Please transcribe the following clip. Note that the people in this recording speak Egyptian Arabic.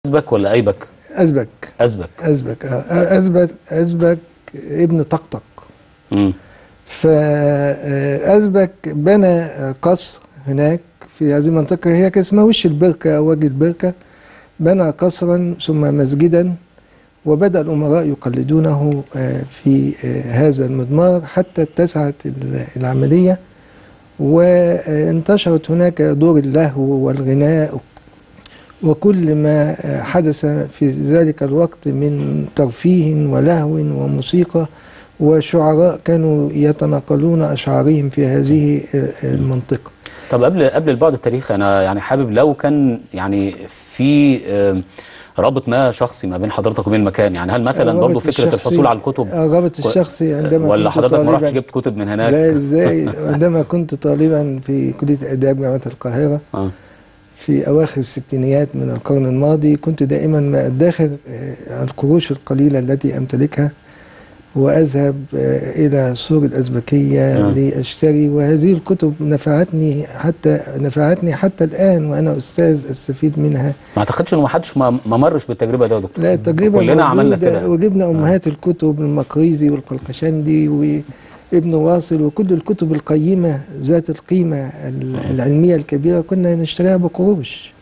أزبك ولا أيبك؟ أزبك أزبك أزبك آه، أزبك أزبك ابن طقطق مم. فأزبك بنى قصر هناك في هذه المنطقة هي كان اسمها وش البركة أو وجه البركة بنى قصرا ثم مسجدا وبدأ الأمراء يقلدونه آه، في آه، هذا المضمار حتى اتسعت ال- العملية وانتشرت هناك دور اللهو والغناء وكل ما آه، حدث في ذلك الوقت من ترفيه ولهو وموسيقى وشعراء كانوا يتناقلون أشعارهم في هذه آه، المنطقة طب قبل قبل البعد التاريخي أنا يعني حابب لو كان يعني في آم، رابط ما شخصي ما بين حضرتك وبين المكان يعني هل مثلا الرابط برضه فكرة الشخصي- الحصول على الكتب الرابط الشخصي عندما ولا كنت حضرتك ما رحتش طالباً- جبت كتب من هناك؟ لا ازاي عندما كنت طالبا في كلية آداب جامعة القاهرة آه. في أواخر الستينيات من القرن الماضي كنت دائما ما أدخر آه، القروش القليلة التي أمتلكها وأذهب آه، إلى سور الأزبكية نعم. لأشتري وهذه الكتب نفعتني حتى نفعتني حتى الآن وأنا أستاذ أستفيد منها ما اعتقدش انه ما حدش ما ما مرش بالتجربه ده يا دكتور لا التجربة كلنا عملنا موجودة، كده وجبنا أمهات الكتب المقريزي والقلقشندي وابن واصل وكل الكتب القيمة ذات القيمة ال- العلمية الكبيرة كنا نشتريها بقروش